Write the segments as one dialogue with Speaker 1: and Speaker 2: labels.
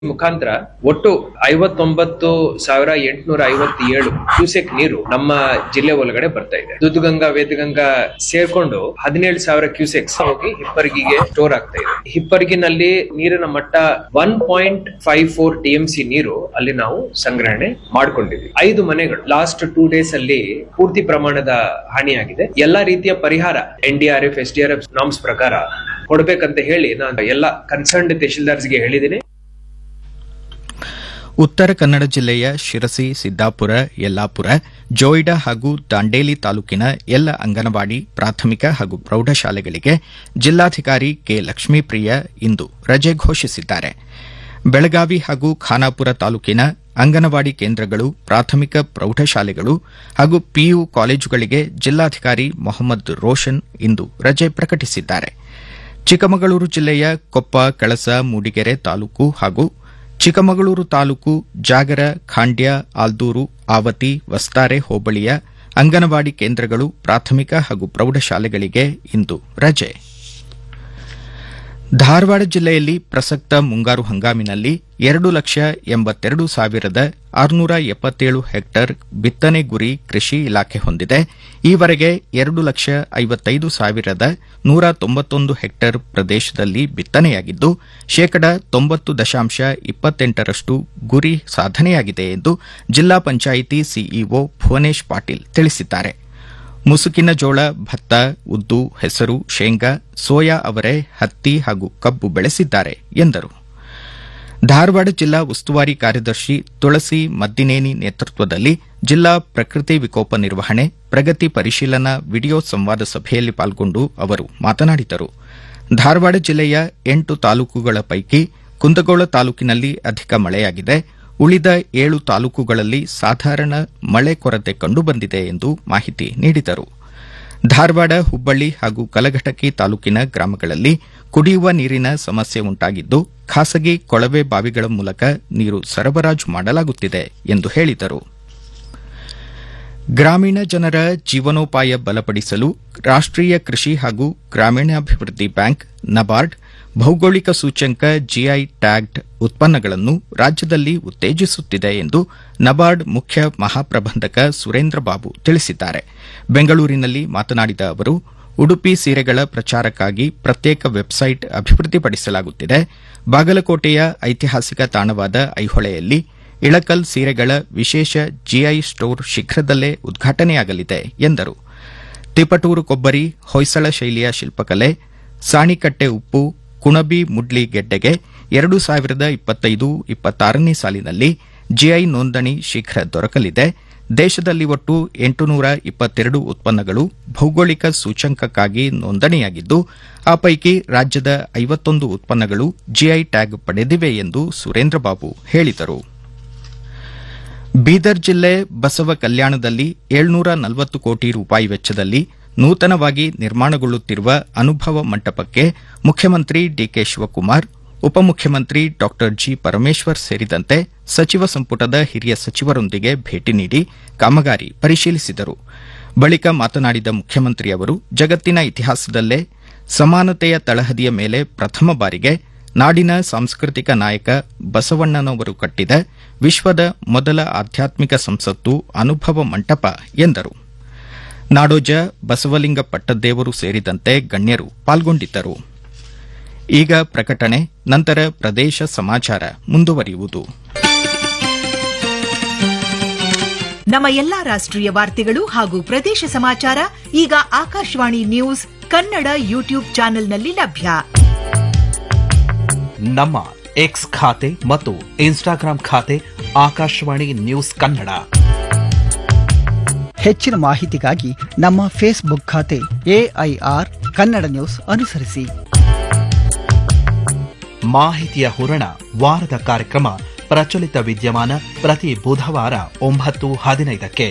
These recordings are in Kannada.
Speaker 1: ಮುಖಾಂತರ ಒಟ್ಟು ಐವತ್ತೊಂಬತ್ತು ಸಾವಿರ ಎಂಟುನೂರ ಐವತ್ತೇಳು ಕ್ಯೂಸೆಕ್ ನೀರು ನಮ್ಮ ಜಿಲ್ಲೆ ಒಳಗಡೆ ಬರ್ತಾ ಇದೆ ದುದ್ಗಂಗಾ ವೇದಗಂಗಾ ಸೇರ್ಕೊಂಡು ಹದಿನೇಳು ಸಾವಿರ ಕ್ಯೂಸೆಕ್ಸ್ ಹೋಗಿ ಹಿಪ್ಪರಗಿಗೆ ಸ್ಟೋರ್ ಆಗ್ತಾ ಇದೆ ಹಿಪ್ಪರಗಿನಲ್ಲಿ ನೀರಿನ ಮಟ್ಟ one point five four T M C ನೀರು ಅಲ್ಲಿ ನಾವು ಸಂಗ್ರಹಣೆ ಮಾಡ್ಕೊಂಡಿದ್ವಿ ಐದು ಮನೆಗಳು ಲಾಸ್ಟ್ ಟೂ ಡೇಸ್ ಅಲ್ಲಿ ಪೂರ್ತಿ ಪ್ರಮಾಣದ ಹಾನಿಯಾಗಿದೆ ಎಲ್ಲಾ ರೀತಿಯ ಪರಿಹಾರ N D R F S D R F norms ಪ್ರಕಾರ ಕೊಡ್ಬೇಕಂತ ಹೇಳಿ ನಾನು ಎಲ್ಲ ಕನ್ಸರ್ನ್ಡ್ ತಹಶೀಲ್ದಾರ್ಸ್ಗೆ ಹೇಳಿದ್ದೀನಿ
Speaker 2: ಉತ್ತರ ಕನ್ನಡ ಜಿಲ್ಲೆಯ ಶಿರಸಿ ಸಿದ್ದಾಪುರ ಯಲ್ಲಾಪುರ ಜೋಯಿಡಾ ಹಾಗೂ ದಾಂಡೇಲಿ ತಾಲೂಕಿನ ಎಲ್ಲ ಅಂಗನವಾಡಿ ಪ್ರಾಥಮಿಕ ಹಾಗೂ ಪ್ರೌಢಶಾಲೆಗಳಿಗೆ ಜಿಲ್ಲಾಧಿಕಾರಿ ಕೆ ಲಕ್ಷ್ಮೀಪ್ರಿಯ ಇಂದು ರಜೆ ಘೋಷಿಸಿದ್ದಾರೆ ಬೆಳಗಾವಿ ಹಾಗೂ ಖಾನಾಪುರ ತಾಲೂಕಿನ ಅಂಗನವಾಡಿ ಕೇಂದ್ರಗಳು ಪ್ರಾಥಮಿಕ ಪ್ರೌಢಶಾಲೆಗಳು ಹಾಗೂ ಪಿಯು ಕಾಲೇಜುಗಳಿಗೆ ಜಿಲ್ಲಾಧಿಕಾರಿ ಮೊಹಮ್ಮದ್ ರೋಷನ್ ಇಂದು ರಜೆ ಪ್ರಕಟಿಸಿದ್ದಾರೆ ಚಿಕ್ಕಮಗಳೂರು ಜಿಲ್ಲೆಯ ಕೊಪ್ಪ ಕಳಸ ಮೂಡಿಗೆರೆ ತಾಲೂಕು ಹಾಗೂ ಚಿಕ್ಕಮಗಳೂರು ತಾಲೂಕು ಜಾಗರ ಖಾಂಡ್ಯ ಆಲ್ದೂರು ಆವತಿ ವಸ್ತಾರೆ ಹೋಬಳಿಯ ಅಂಗನವಾಡಿ ಕೇಂದ್ರಗಳು ಪ್ರಾಥಮಿಕ ಹಾಗೂ ಪ್ರೌಢಶಾಲೆಗಳಿಗೆ ಇಂದು ರಜೆ ಧಾರವಾಡ ಜಿಲ್ಲೆಯಲ್ಲಿ ಪ್ರಸಕ್ತ ಮುಂಗಾರು ಹಂಗಾಮಿನಲ್ಲಿ ಎರಡು ಲಕ್ಷ ಎಂಬತ್ತೆರಡು ಸಾವಿರದ ಆರುನೂರ ಎಪ್ಪತ್ತೇಳು ಹೆಕ್ಟೇರ್ ಬಿತ್ತನೆ ಗುರಿ ಕೃಷಿ ಇಲಾಖೆ ಹೊಂದಿದೆ ಈವರೆಗೆ ಎರಡು ಲಕ್ಷ ಐವತ್ತೈದು ಸಾವಿರದ ನೂರ ತೊಂಬತ್ತೊಂದು ಹೆಕ್ಟೇರ್ ಪ್ರದೇಶದಲ್ಲಿ ಬಿತ್ತನೆಯಾಗಿದ್ದು ಶೇಕಡ ತೊಂಬತ್ತು ದಶಾಂಶ ಇಪ್ಪತ್ತೆಂಟರಷ್ಟು ಗುರಿ ಸಾಧನೆಯಾಗಿದೆ ಎಂದು ಜಿಲ್ಲಾ ಪಂಚಾಯಿತಿ ಸಿಇಒ ಭುವನೇಶ್ ಪಾಟೀಲ್ ತಿಳಿಸಿದ್ದಾರೆ ಮುಸುಕಿನ ಜೋಳ ಭತ್ತ ಉದ್ದು ಹೆಸರು ಶೇಂಗಾ ಸೋಯಾ ಅವರೆ ಹತ್ತಿ ಹಾಗೂ ಕಬ್ಬು ಬೆಳೆಸಿದ್ದಾರೆ ಎಂದರು ಧಾರವಾಡ ಜಿಲ್ಲಾ ಉಸ್ತುವಾರಿ ಕಾರ್ಯದರ್ಶಿ ತುಳಸಿ ಮದ್ದಿನೇನಿ ನೇತೃತ್ವದಲ್ಲಿ ಜಿಲ್ಲಾ ಪ್ರಕೃತಿ ವಿಕೋಪ ನಿರ್ವಹಣೆ ಪ್ರಗತಿ ಪರಿಶೀಲನಾ ವಿಡಿಯೋ ಸಂವಾದ ಸಭೆಯಲ್ಲಿ ಪಾಲ್ಗೊಂಡು ಅವರು ಮಾತನಾಡಿದರು ಧಾರವಾಡ ಜಿಲ್ಲೆಯ ಎಂಟು ತಾಲೂಕುಗಳ ಪೈಕಿ ಕುಂದಗೋಳ ತಾಲೂಕಿನಲ್ಲಿ ಅಧಿಕ ಮಳೆಯಾಗಿದೆ ಉಳಿದ ಏಳು ತಾಲೂಕುಗಳಲ್ಲಿ ಸಾಧಾರಣ ಮಳೆ ಕೊರತೆ ಕಂಡುಬಂದಿದೆ ಎಂದು ಮಾಹಿತಿ ನೀಡಿದರು ಧಾರವಾಡ ಹುಬ್ಬಳ್ಳಿ ಹಾಗೂ ಕಲಘಟಕಿ ತಾಲೂಕಿನ ಗ್ರಾಮಗಳಲ್ಲಿ ಕುಡಿಯುವ ನೀರಿನ ಸಮಸ್ಯೆ ಉಂಟಾಗಿದ್ದು ಖಾಸಗಿ ಕೊಳವೆ ಬಾವಿಗಳ ಮೂಲಕ ನೀರು ಸರಬರಾಜು ಮಾಡಲಾಗುತ್ತಿದೆ ಎಂದು ಹೇಳಿದರು ಗ್ರಾಮೀಣ ಜನರ ಜೀವನೋಪಾಯ ಬಲಪಡಿಸಲು ರಾಷ್ಟೀಯ ಕೃಷಿ ಹಾಗೂ ಗ್ರಾಮೀಣಾಭಿವೃದ್ಧಿ ಬ್ಯಾಂಕ್ ನಬಾರ್ಡ್ ಭೌಗೋಳಿಕ ಸೂಚ್ಯಂಕ ಜಿಐ ಟ್ಯಾಗ್ಡ್ ಉತ್ಪನ್ನಗಳನ್ನು ರಾಜ್ಯದಲ್ಲಿ ಉತ್ತೇಜಿಸುತ್ತಿದೆ ಎಂದು ನಬಾರ್ಡ್ ಮುಖ್ಯ ಮಹಾಪ್ರಬಂಧಕ ಸುರೇಂದ್ರ ಬಾಬು ತಿಳಿಸಿದ್ದಾರೆ ಬೆಂಗಳೂರಿನಲ್ಲಿ ಮಾತನಾಡಿದ ಅವರು ಉಡುಪಿ ಸೀರೆಗಳ ಪ್ರಚಾರಕ್ಕಾಗಿ ಪ್ರತ್ಯೇಕ ವೆಬ್ಸೈಟ್ ಅಭಿವೃದ್ಧಿಪಡಿಸಲಾಗುತ್ತಿದೆ ಬಾಗಲಕೋಟೆಯ ಐತಿಹಾಸಿಕ ತಾಣವಾದ ಐಹೊಳೆಯಲ್ಲಿ ಇಳಕಲ್ ಸೀರೆಗಳ ವಿಶೇಷ ಜಿಐ ಸ್ಟೋರ್ ಶೀಘ್ರದಲ್ಲೇ ಉದ್ಘಾಟನೆಯಾಗಲಿದೆ ಎಂದರು ತಿಪಟೂರು ಕೊಬ್ಬರಿ ಹೊಯ್ಸಳ ಶೈಲಿಯ ಶಿಲ್ಪಕಲೆ ಸಾಣಿಕಟ್ಟೆ ಉಪ್ಪು ಕುಣಬಿ ಮುಡ್ಲಿ ಗೆಡ್ಡೆಗೆ ಎರಡು ಸಾವಿರದ ಇಪ್ಪತ್ತೈದು ಇಪ್ಪತ್ತಾರನೇ ಸಾಲಿನಲ್ಲಿ ಜಿಐ ನೋಂದಣಿ ಶೀಘ್ರ ದೊರಕಲಿದೆ ದೇಶದಲ್ಲಿ ಒಟ್ಟು ಎಂಟುನೂರ ಇಪ್ಪತ್ತೆರಡು ಉತ್ಪನ್ನಗಳು ಭೌಗೋಳಿಕ ಸೂಚ್ಯಂಕಕ್ಕಾಗಿ ನೋಂದಣಿಯಾಗಿದ್ದು ಆ ಪೈಕಿ ರಾಜ್ಯದ ಐವತ್ತೊಂದು ಉತ್ಪನ್ನಗಳು ಜಿಐ ಟ್ಯಾಗ್ ಪಡೆದಿವೆ ಎಂದು ಸುರೇಂದ್ರಬಾಬು ಹೇಳಿದರು ಬೀದರ್ ಜಿಲ್ಲೆ ಬಸವ ಕಲ್ಯಾಣದಲ್ಲಿ ಏಳ್ನೂರ ನಲವತ್ತು ಕೋಟಿ ರೂಪಾಯಿ ವೆಚ್ಚದಲ್ಲಿ ನೂತನವಾಗಿ ನಿರ್ಮಾಣಗೊಳ್ಳುತ್ತಿರುವ ಅನುಭವ ಮಂಟಪಕ್ಕೆ ಮುಖ್ಯಮಂತ್ರಿ ಡಿಕೆ ಶಿವಕುಮಾರ್ ಉಪಮುಖ್ಯಮಂತ್ರಿ ಡಾ ಜಿ ಪರಮೇಶ್ವರ್ ಸೇರಿದಂತೆ ಸಚಿವ ಸಂಪುಟದ ಹಿರಿಯ ಸಚಿವರೊಂದಿಗೆ ಭೇಟಿ ನೀಡಿ ಕಾಮಗಾರಿ ಪರಿಶೀಲಿಸಿದರು ಬಳಿಕ ಮಾತನಾಡಿದ ಮುಖ್ಯಮಂತ್ರಿ ಅವರು ಜಗತ್ತಿನ ಇತಿಹಾಸದಲ್ಲೇ ಸಮಾನತೆಯ ತಳಹದಿಯ ಮೇಲೆ ಪ್ರಥಮ ಬಾರಿಗೆ ನಾಡಿನ ಸಾಂಸ್ಕೃತಿಕ ನಾಯಕ ಬಸವಣ್ಣನವರು ಕಟ್ಟಿದ ವಿಶ್ವದ ಮೊದಲ ಆಧ್ಯಾತ್ಮಿಕ ಸಂಸತ್ತು ಅನುಭವ ಮಂಟಪ ಎಂದರು ನಾಡೋಜ ಬಸವಲಿಂಗ ಪಟ್ಟದ್ದೇವರು ಸೇರಿದಂತೆ ಗಣ್ಯರು ಪಾಲ್ಗೊಂಡಿದ್ದರು ಈಗ ಪ್ರಕಟಣೆ ನಂತರ ಪ್ರದೇಶ ಸಮಾಚಾರ ಮುಂದುವರಿಯುವುದು
Speaker 3: ನಮ್ಮ ಎಲ್ಲಾ ರಾಷ್ಟ್ರೀಯ ವಾರ್ತೆಗಳು ಹಾಗೂ ಪ್ರದೇಶ ಸಮಾಚಾರ ಈಗ ಆಕಾಶವಾಣಿ ನ್ಯೂಸ್ ಕನ್ನಡ ಯೂಟ್ಯೂಬ್ ಚಾನೆಲ್ನಲ್ಲಿ ಲಭ್ಯ
Speaker 4: ನಮ್ಮ ಎಕ್ಸ್ ಖಾತೆ ಮತ್ತು ಇನ್ಸ್ಟಾಗ್ರಾಂ ಖಾತೆ ಆಕಾಶವಾಣಿ ನ್ಯೂಸ್ ಕನ್ನಡ
Speaker 5: ಹೆಚ್ಚಿನ ಮಾಹಿತಿಗಾಗಿ ನಮ್ಮ ಫೇಸ್ಬುಕ್ ಖಾತೆ ಎಐಆರ್ ಕನ್ನಡ ನ್ಯೂಸ್ ಅನುಸರಿಸಿ
Speaker 4: ಮಾಹಿತಿಯ ಹೂರಣ ವಾರದ ಕಾರ್ಯಕ್ರಮ ಪ್ರಚಲಿತ ವಿದ್ಯಮಾನ ಪ್ರತಿ ಬುಧವಾರ ಒಂಬತ್ತು ಹದಿನೈದಕ್ಕೆ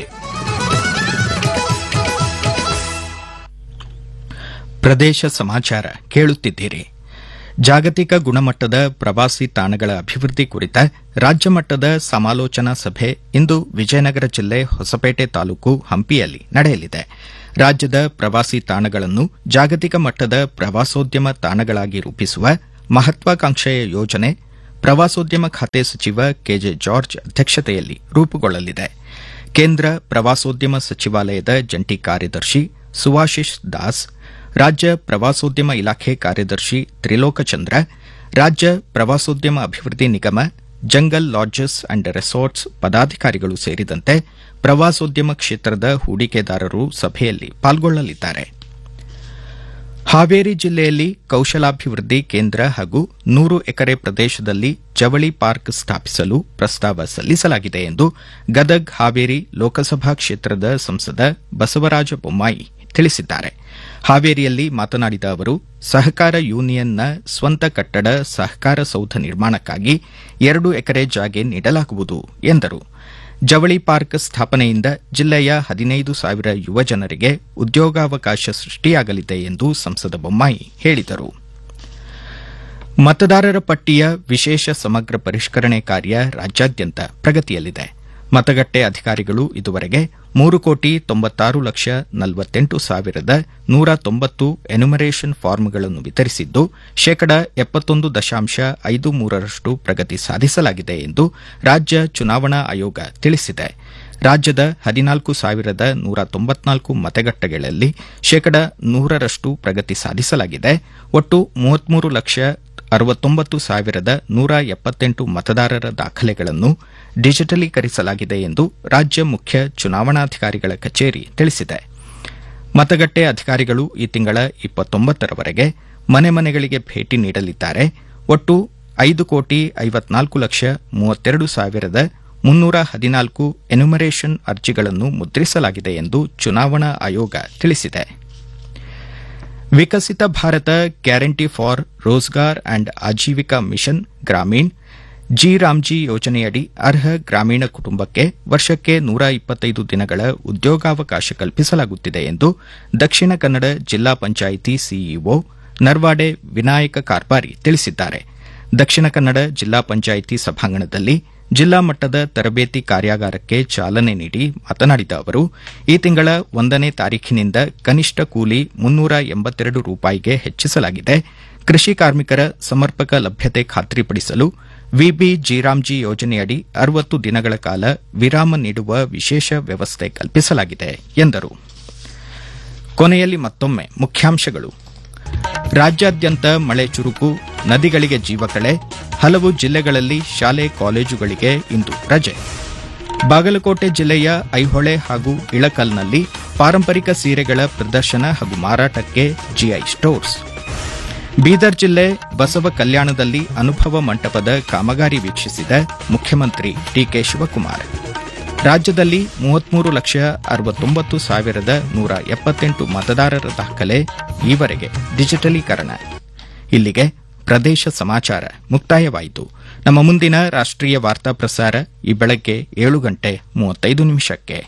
Speaker 2: ಪ್ರದೇಶ ಸಮಾಚಾರ ಕೇಳುತ್ತಿದ್ದೀರಿ ಜಾಗತಿಕ ಗುಣಮಟ್ಟದ ಪ್ರವಾಸಿ ತಾಣಗಳ ಅಭಿವೃದ್ಧಿ ಕುರಿತ ರಾಜ್ಯ ಮಟ್ಟದ ಸಮಾಲೋಚನಾ ಸಭೆ ಇಂದು ವಿಜಯನಗರ ಜಿಲ್ಲೆ ಹೊಸಪೇಟೆ ತಾಲೂಕು ಹಂಪಿಯಲ್ಲಿ ನಡೆಯಲಿದೆ ರಾಜ್ಯದ ಪ್ರವಾಸಿ ತಾಣಗಳನ್ನು ಜಾಗತಿಕ ಮಟ್ಟದ ಪ್ರವಾಸೋದ್ಯಮ ತಾಣಗಳಾಗಿ ರೂಪಿಸುವ ಮಹತ್ವಾಕಾಂಕ್ಷೆಯ ಯೋಜನೆ ಪ್ರವಾಸೋದ್ಯಮ ಖಾತೆ ಸಚಿವ ಕೆಜೆ ಜಾರ್ಜ್ ಅಧ್ಯಕ್ಷತೆಯಲ್ಲಿ ರೂಪುಗೊಳ್ಳಲಿದೆ ಕೇಂದ್ರ ಪ್ರವಾಸೋದ್ಯಮ ಸಚಿವಾಲಯದ ಜಂಟಿ ಕಾರ್ಯದರ್ಶಿ ಸುವಾಶಿಶ್ ದಾಸ್ ರಾಜ್ಯ ಪ್ರವಾಸೋದ್ಯಮ ಇಲಾಖೆ ಕಾರ್ಯದರ್ಶಿ ತ್ರಿಲೋಕಚಂದ್ರ ರಾಜ್ಯ ಪ್ರವಾಸೋದ್ಯಮ ಅಭಿವೃದ್ಧಿ ನಿಗಮ ಜಂಗಲ್ ಲಾಡ್ಜಸ್ ಅಂಡ್ ರೆಸಾರ್ಟ್ಸ್ ಪದಾಧಿಕಾರಿಗಳು ಸೇರಿದಂತೆ ಪ್ರವಾಸೋದ್ಯಮ ಕ್ಷೇತ್ರದ ಹೂಡಿಕೆದಾರರು ಸಭೆಯಲ್ಲಿ ಪಾಲ್ಗೊಳ್ಳಲಿದ್ದಾರೆ ಹಾವೇರಿ ಜಿಲ್ಲೆಯಲ್ಲಿ ಕೌಶಲಾಭಿವೃದ್ಧಿ ಕೇಂದ್ರ ಹಾಗೂ ನೂರು ಎಕರೆ ಪ್ರದೇಶದಲ್ಲಿ ಜವಳಿ ಪಾರ್ಕ್ ಸ್ಥಾಪಿಸಲು ಪ್ರಸ್ತಾವ ಸಲ್ಲಿಸಲಾಗಿದೆ ಎಂದು ಗದಗ್ ಹಾವೇರಿ ಲೋಕಸಭಾ ಕ್ಷೇತ್ರದ ಸಂಸದ ಬಸವರಾಜ ಬೊಮ್ಮಾಯಿ ತಿಳಿಸಿದ್ದಾರೆ ಹಾವೇರಿಯಲ್ಲಿ ಮಾತನಾಡಿದ ಅವರು ಸಹಕಾರ ಯೂನಿಯನ್ನ ಸ್ವಂತ ಕಟ್ಟಡ ಸಹಕಾರ ಸೌಧ ನಿರ್ಮಾಣಕ್ಕಾಗಿ ಎರಡು ಎಕರೆ ಜಾಗೆ ನೀಡಲಾಗುವುದು ಎಂದರು ಜವಳಿ ಪಾರ್ಕ್ ಸ್ಥಾಪನೆಯಿಂದ ಜಿಲ್ಲೆಯ ಹದಿನೈದು ಸಾವಿರ ಯುವ ಜನರಿಗೆ ಉದ್ಯೋಗಾವಕಾಶ ಸೃಷ್ಟಿಯಾಗಲಿದೆ ಎಂದು ಸಂಸದ ಬೊಮ್ಮಾಯಿ ಹೇಳಿದರು ಮತದಾರರ ಪಟ್ಟಿಯ ವಿಶೇಷ ಸಮಗ್ರ ಪರಿಷ್ಕರಣೆ ಕಾರ್ಯ ರಾಜ್ಯಾದ್ಯಂತ ಪ್ರಗತಿಯಲ್ಲಿದೆ ಮತಗಟ್ಟೆ ಅಧಿಕಾರಿಗಳು ಇದುವರೆಗೆ ಮೂರು ಕೋಟಿ ತೊಂಬತ್ತಾರು ಲಕ್ಷ ನಲವತ್ತೆಂಟು ಸಾವಿರದ ನೂರ ತೊಂಬತ್ತು ಎನ್ಯುಮರೇಷನ್ ಫಾರ್ಮ್ಗಳನ್ನು ವಿತರಿಸಿದ್ದು ಶೇಕಡ ಎಪ್ಪತ್ತೊಂದು ದಶಾಂಶ ಐದು ಮೂರರಷ್ಟು ಪ್ರಗತಿ ಸಾಧಿಸಲಾಗಿದೆ ಎಂದು ರಾಜ್ಯ ಚುನಾವಣಾ ಆಯೋಗ ತಿಳಿಸಿದೆ ರಾಜ್ಯದ ಹದಿನಾಲ್ಕು ಸಾವಿರದ ನೂರ ತೊಂಬತ್ನಾಲ್ಕು ಮತಗಟ್ಟೆಗಳಲ್ಲಿ ಶೇಕಡ ನೂರರಷ್ಟು ಪ್ರಗತಿ ಸಾಧಿಸಲಾಗಿದೆ ಒಟ್ಟು ಮೂವತ್ಮೂರು ಲಕ್ಷ ಅರವತ್ತೊಂಬತ್ತು ಸಾವಿರದ ನೂರ ಎಪ್ಪತ್ತೆಂಟು ಮತದಾರರ ದಾಖಲೆಗಳನ್ನು ಡಿಜಿಟಲೀಕರಿಸಲಾಗಿದೆ ಎಂದು ರಾಜ್ಯ ಮುಖ್ಯ ಚುನಾವಣಾಧಿಕಾರಿಗಳ ಕಚೇರಿ ತಿಳಿಸಿದೆ ಮತಗಟ್ಟೆ ಅಧಿಕಾರಿಗಳು ಈ ತಿಂಗಳ ಇಪ್ಪತ್ತೊಂಬತ್ತರವರೆಗೆ ಮನೆ ಮನೆಗಳಿಗೆ ಭೇಟಿ ನೀಡಲಿದ್ದಾರೆ ಒಟ್ಟು ಐದು ಕೋಟಿ ಐವತ್ನಾಲ್ಕು ಲಕ್ಷ ಮೂವತ್ತೆರಡು ಸಾವಿರದ ಮುನ್ನೂರ ಹದಿನಾಲ್ಕು ಎನ್ಯುಮರೇಷನ್ ಅರ್ಜಿಗಳನ್ನು ಮುದ್ರಿಸಲಾಗಿದೆ ಎಂದು ಚುನಾವಣಾ ಆಯೋಗ ತಿಳಿಸಿದೆ Viksit Bharat guarantee for Rozgar and Ajeevika mission Gramin G RAM G ಯೋಜನೆಯಡಿ ಅರ್ಹ ಗ್ರಾಮೀಣ ಕುಟುಂಬಕ್ಕೆ ವರ್ಷಕ್ಕೆ ನೂರ ಇಪ್ಪತ್ತೈದು ದಿನಗಳ ಉದ್ಯೋಗಾವಕಾಶ ಕಲ್ಪಿಸಲಾಗುತ್ತಿದೆ ಎಂದು ದಕ್ಷಿಣ ಕನ್ನಡ ಜಿಲ್ಲಾ ಪಂಚಾಯಿತಿ ಸಿಇಒ ನರ್ವಾಡೆ ವಿನಾಯಕ ಕಾರ್ಪಾರಿ ತಿಳಿಸಿದ್ದಾರೆ ದಕ್ಷಿಣ ಕನ್ನಡ ಜಿಲ್ಲಾ ಪಂಚಾಯಿತಿ ಸಭಾಂಗಣದಲ್ಲಿ ಜಿಲ್ಲಾ ಮಟ್ಟದ ತರಬೇತಿ ಕಾರ್ಯಾಗಾರಕ್ಕೆ ಚಾಲನೆ ನೀಡಿ ಮಾತನಾಡಿದ ಅವರು ಈ ತಿಂಗಳ ಒಂದನೇ ತಾರೀಖಿನಿಂದ ಕನಿಷ್ಠ ಕೂಲಿ ಮುನ್ನೂರ ಎಂಬತ್ತೆರಡು ರೂಪಾಯಿಗೆ ಹೆಚ್ಚಿಸಲಾಗಿದೆ ಕೃಷಿ ಕಾರ್ಮಿಕರ ಸಮರ್ಪಕ ಲಭ್ಯತೆ ಖಾತ್ರಿಪಡಿಸಲು ವಿಬಿ ಜಿರಾಮ್ಜಿ ಯೋಜನೆಯಡಿ ಅರವತ್ತು ದಿನಗಳ ಕಾಲ ವಿರಾಮ ನೀಡುವ ವಿಶೇಷ ವ್ಯವಸ್ಥೆ ಕಲ್ಪಿಸಲಾಗಿದೆ ಎಂದರು ಕೊನೆಯಲ್ಲಿ ಮತ್ತೊಮ್ಮೆ ಮುಖ್ಯಾಂಶಗಳು ರಾಜ್ಯಾದ್ಯಂತ ಮಳೆ ಚುರುಕು ನದಿಗಳಿಗೆ ಜೀವಕಳೆ ಹಲವು ಜಿಲ್ಲೆಗಳಲ್ಲಿ ಶಾಲೆ ಕಾಲೇಜುಗಳಿಗೆ ಇಂದು ರಜೆ ಬಾಗಲಕೋಟೆ ಜಿಲ್ಲೆಯ ಐಹೊಳೆ ಹಾಗೂ ಇಳಕಲ್ನಲ್ಲಿ ಪಾರಂಪರಿಕ ಸೀರೆಗಳ ಪ್ರದರ್ಶನ ಹಾಗೂ ಮಾರಾಟಕ್ಕೆ ಜಿಐ ಸ್ಟೋರ್ಸ್ ಬೀದರ್ ಜಿಲ್ಲೆ ಬಸವ ಕಲ್ಯಾಣದಲ್ಲಿ ಅನುಭವ ಮಂಟಪದ ಕಾಮಗಾರಿ ವೀಕ್ಷಿಸಿದ ಮುಖ್ಯಮಂತ್ರಿ ಡಿಕೆ ಶಿವಕುಮಾರ್ ರಾಜ್ಯದಲ್ಲಿ ಮೂವತ್ಮೂರು ಲಕ್ಷ ಅರವತ್ತೊಂಬತ್ತು ಸಾವಿರದ ನೂರ ಎಪ್ಪತ್ತೆಂಟು ಮತದಾರರ ದಾಖಲೆ ಈವರೆಗೆ ಡಿಜಿಟಲೀಕರಣ ಇಲ್ಲಿಗೆ ಪ್ರದೇಶ ಸಮಾಚಾರ ಮುಕ್ತಾಯವಾಯಿತು ನಮ್ಮ ಮುಂದಿನ ರಾಷ್ಟ್ರೀಯ ವಾರ್ತಾ ಪ್ರಸಾರ ಈ ಬೆಳಗ್ಗೆ ಏಳು ಗಂಟೆ ಮೂವತ್ತೈದು ನಿಮಿಷಕ್ಕೆ